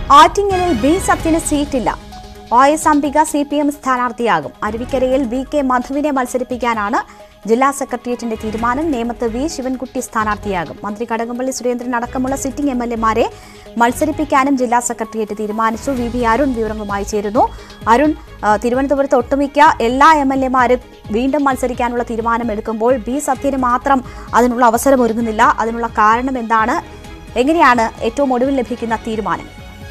ആറ്റിങ്ങലിൽ ബി സത്യന് സീറ്റില്ല O S Ambika C P M സ്ഥാനാർത്ഥിയാകും അരുവിക്കരയിൽ വി കെ മധുവിനെ മത്സരിപ്പിക്കാനാണ് ജില്ലാ സെക്രട്ടേറിയറ്റിന്റെ തീരുമാനം നേമത്ത് വി ശിവൻകുട്ടി സ്ഥാനാർത്ഥിയാകും മന്ത്രി കടകംപള്ളി സുരേന്ദ്രൻ അടക്കമുള്ള സിറ്റിംഗ് എം എൽ എമാരെ മത്സരിപ്പിക്കാനും ജില്ലാ സെക്രട്ടേറിയറ്റ് തീരുമാനിച്ചു വി വി അരുൺ വിവരങ്ങളുമായി ചേരുന്നു അരുൺ ആ, തിരുവനന്തപുരത്ത് ഒട്ടുമിക്ക എല്ലാ എം എൽ എമാരും വീണ്ടും മത്സരിക്കാനുള്ള തീരുമാനമെടുക്കുമ്പോൾ ബി സത്യന് മാത്രം അതിനുള്ള അവസരം ഒരുങ്ങുന്നില്ല അതിനുള്ള കാരണം എന്താണ് എങ്ങനെയാണ് ഏറ്റവും ഒടുവിൽ ലഭിക്കുന്ന തീരുമാനം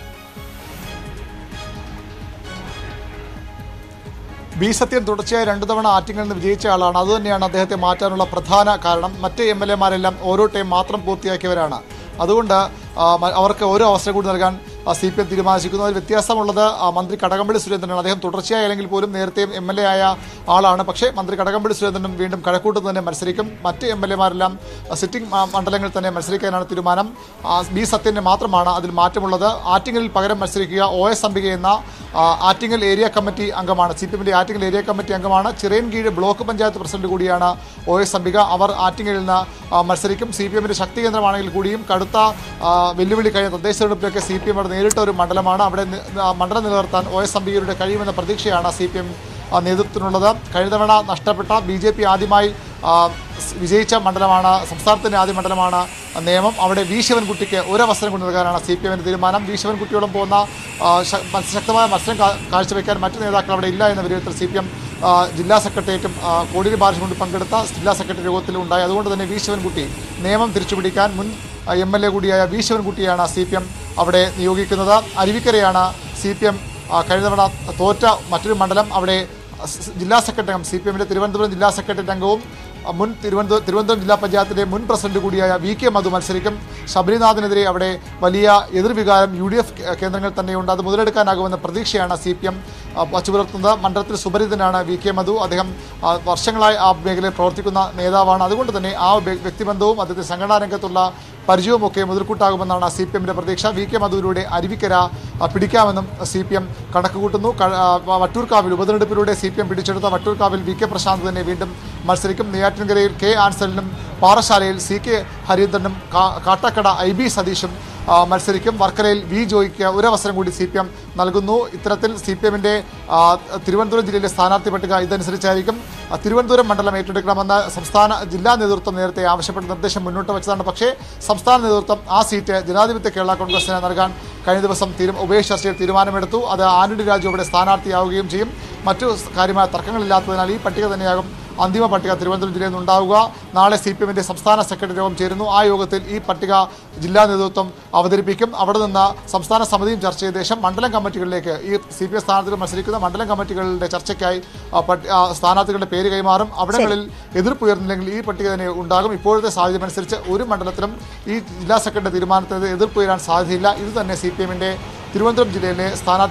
ബി സത്യൻ തുടർച്ചയായി രണ്ടു തവണ ആറ്റിങ്ങിൽ നിന്ന് വിജയിച്ച ആളാണ് അതുതന്നെയാണ് അദ്ദേഹത്തെ മാറ്റാനുള്ള പ്രധാന കാരണം മറ്റ് എം എൽ എമാരെല്ലാം ഓരോ ടൈം മാത്രം പൂർത്തിയാക്കിയവരാണ് അതുകൊണ്ട് ആ, മ- അവർക്ക് ഓരോ അവസരം കൂടി നൽകാൻ സി പി എം തീരുമാനിച്ചിരിക്കുന്നു അതിൽ വ്യത്യാസമുള്ളത് ആ, മന്ത്രി കടകംപള്ളി സുരേന്ദ്രനാണ് അദ്ദേഹം തുടർച്ചയായി അല്ലെങ്കിൽ പോലും നേരത്തെയും എം എൽ എ ആയ ആളാണ് പക്ഷേ മന്ത്രി കടകംപള്ളി സുരേന്ദ്രനും വീണ്ടും കഴക്കൂട്ട് തന്നെ മത്സരിക്കും മറ്റ് എം എൽ എമാരെല്ലാം സിറ്റിംഗ് മണ്ഡലങ്ങളിൽ തന്നെ മത്സരിക്കാനാണ് തീരുമാനം ആ, ബി സത്യന് മാത്രമാണ് അതിൽ മാറ്റമുള്ളത് ആറ്റിങ്ങലിൽ പകരം മത്സരിക്കുക ഒ എസ് അംബിക എന്ന ആ, ആറ്റിങ്ങൽ ഏരിയ കമ്മിറ്റി അംഗമാണ് സി പി എമ്മിൻ്റെ ആറ്റിങ്ങൽ ഏരിയ കമ്മിറ്റി അംഗമാണ് ചിറയൻകീഴ് ബ്ലോക്ക് പഞ്ചായത്ത് പ്രസിഡന്റ് കൂടിയാണ് ഒ എസ് അംബിക അവർ ആറ്റിങ്ങലിൽ നിന്ന് ആ, മത്സരിക്കും സി പി എമ്മിൻ്റെ ശക്തി കേന്ദ്രമാണെങ്കിൽ കൂടിയും കടുത്ത ആ, വെല്ലുവിളി കഴിഞ്ഞ തദ്ദേശ തെരഞ്ഞെടുപ്പിലൊക്കെ സി പി എം അവിടെ നേരിട്ട ഒരു മണ്ഡലമാണ് അവിടെ നി- ആ, മണ്ഡലം നിലനിർത്താൻ ഒ എസ് അംബികയുടെ കഴിയുമെന്ന പ്രതീക്ഷയാണ് സി പി എം നേതൃത്വത്തിനുള്ളത് കഴിഞ്ഞ തവണ നഷ്ടപ്പെട്ട ബി ജെ പി ആദ്യമായി ആ, സ് വിജയിച്ച മണ്ഡലമാണ് സംസ്ഥാനത്തിൻ്റെ ആദ്യ മണ്ഡലമാണ് നിയമം അവിടെ വി ശിവൻകുട്ടിക്ക് ഒരവസരം കൊണ്ട് നൽകാനാണ് സി പി എമ്മിൻ്റെ തീരുമാനം വി ശിവൻകുട്ടിയോളം പോകുന്ന ആ, ശ- മത്സ- ശക്തമായ മത്സരം കാ- കാഴ്ചവെക്കാൻ മറ്റു നേതാക്കൾ അവിടെ ഇല്ല എന്ന വിലയിരുത്തൽ സി പി എം ജില്ലാ സെക്രട്ടേറിയറ്റും ആ, കോടിയേരി ബാലകൃഷ്ണൻ കൊണ്ട് പങ്കെടുത്ത ജില്ലാ സെക്രട്ടറി യോഗത്തിൽ ഉണ്ടായി അതുകൊണ്ട് തന്നെ വി ശിവൻകുട്ടി നിയമം തിരിച്ചുപിടിക്കാൻ മുൻ എം എൽ എ കൂടിയായ വി ശിവൻകുട്ടിയാണ് സി പി എം അവിടെ നിയോഗിക്കുന്നത് അരുവിക്കരയാണ് സി പി എം കഴിഞ്ഞ തവണ തോറ്റ മറ്റൊരു മണ്ഡലം അവിടെ സ് സ് ജില്ലാ സെക്രട്ടറി അംഗം സി പി എമ്മിൻ്റെ തിരുവനന്തപുരം ജില്ലാ സെക്രട്ടറി അംഗവും അഹ് മുൻ തിരുവനന്തപുരം തിരുവനന്തപുരം ജില്ലാ പഞ്ചായത്തിൻ്റെ മുൻ പ്രസിഡന്റ് കൂടിയായ വി കെ മധു മത്സരിക്കും ശബരിനാഥിനെതിരെ അവിടെ വലിയ എതിർവികാരം യു ഡി എഫ് കേന്ദ്രങ്ങൾ തന്നെയുണ്ട് അത് മുതലെടുക്കാനാകുമെന്ന പ്രതീക്ഷയാണ് സി പി എം വച്ചുപുലർത്തുന്നത് മണ്ഡലത്തിൽ സുപരിതനാണ് വി കെ മധു അദ്ദേഹം ആ, വർഷങ്ങളായി ആ മേഖലയിൽ പ്രവർത്തിക്കുന്ന നേതാവാണ് അതുകൊണ്ട് തന്നെ ആ വ്യ- വ്യക്തിബന്ധവും അദ്ദേഹത്തെ സംഘടനാ രംഗത്തുള്ള പരിചയവുമൊക്കെ മുതൽക്കൂട്ടാകുമെന്നാണ് സി പി എമ്മിൻ്റെ പ്രതീക്ഷ വി കെ മധുവിലൂടെ അരുവിക്കര ആ, പിടിക്കാമെന്നും സി പി എം കണക്കുകൂട്ടുന്നു ക- ആ, വട്ടൂർക്കാവിൽ ഉപതെരഞ്ഞെടുപ്പിലൂടെ സി പി എം പിടിച്ചെടുത്ത വട്ടൂർക്കാവിൽ വി കെ പ്രശാന്ത് തന്നെ വീണ്ടും മത്സരിക്കും നെയ്യാറ്റിൻകരയിൽ കെ ആൻസലിനും പാറശാലയിൽ സി കെ ഹരീന്ദ്രനും കാ- കാട്ടാക്കട ഐ ബി സതീഷും ആ, മത്സരിക്കും വർക്കലയിൽ വി ജോയിക്ക് ഒരവസരം കൂടി സി പി എം നൽകുന്നു ഇത്തരത്തിൽ സി പി എമ്മിൻ്റെ തിരുവനന്തപുരം ജില്ലയിലെ സ്ഥാനാർത്ഥി പട്ടിക ഇതനുസരിച്ചായിരിക്കും ആ, തിരുവനന്തപുരം മണ്ഡലം ഏറ്റെടുക്കണമെന്ന് സംസ്ഥാന ജില്ലാ നേതൃത്വം നേരത്തെ ആവശ്യപ്പെട്ട നിർദ്ദേശം മുന്നോട്ട് വെച്ചതാണ് പക്ഷേ സംസ്ഥാന നേതൃത്വം ആ സീറ്റ് ജനാധിപത്യ കേരള കോൺഗ്രസിന് നൽകാൻ കഴിഞ്ഞ ദിവസം തീരു ഉപേക്ഷ ചർച്ചയിൽ തീരുമാനമെടുത്തു അത് ആന്റണി രാജു അവിടെ സ്ഥാനാർത്ഥിയാവുകയും ചെയ്യും മറ്റു കാര്യമായ തർക്കങ്ങളില്ലാത്തതിനാൽ ഈ പട്ടിക തന്നെയാകും അന്തിമ പട്ടിക തിരുവനന്തപുരം ജില്ലയിൽ നിന്നുണ്ടാവുക നാളെ സി പി എമ്മിൻ്റെ സംസ്ഥാന സെക്രട്ടറി യോഗം ചേരുന്നു ആ യോഗത്തിൽ ഈ പട്ടിക ജില്ലാ നേതൃത്വം അവതരിപ്പിക്കും അവിടെ നിന്ന് സംസ്ഥാന സമിതിയും ചർച്ച ചെയ്ത ശേഷം മണ്ഡലം കമ്മിറ്റികളിലേക്ക് ഈ സി പി എം സ്ഥാനാർത്ഥികൾ മത്സരിക്കുന്ന മണ്ഡലം കമ്മിറ്റികളുടെ ചർച്ചയ്ക്കായി ആ, പട്ടി- ആ, സ്ഥാനാർത്ഥികളുടെ പേര് കൈമാറും അവിടങ്ങളിൽ എതിർപ്പ് ഉയർന്നില്ലെങ്കിൽ ഈ പട്ടിക തന്നെ ഉണ്ടാകും ഇപ്പോഴത്തെ സാഹചര്യം അനുസരിച്ച് ഒരു മണ്ഡലത്തിലും ഈ ജില്ലാ സെക്രട്ടറി തീരുമാനത്തിന് എതിർപ്പ് ഉയരാൻ സാധ്യതയില്ല ഇത് തന്നെ സി പി എമ്മിൻ്റെ തിരുവനന്തപുരം ജില്ലയിലെ സ്ഥാനാർത്ഥി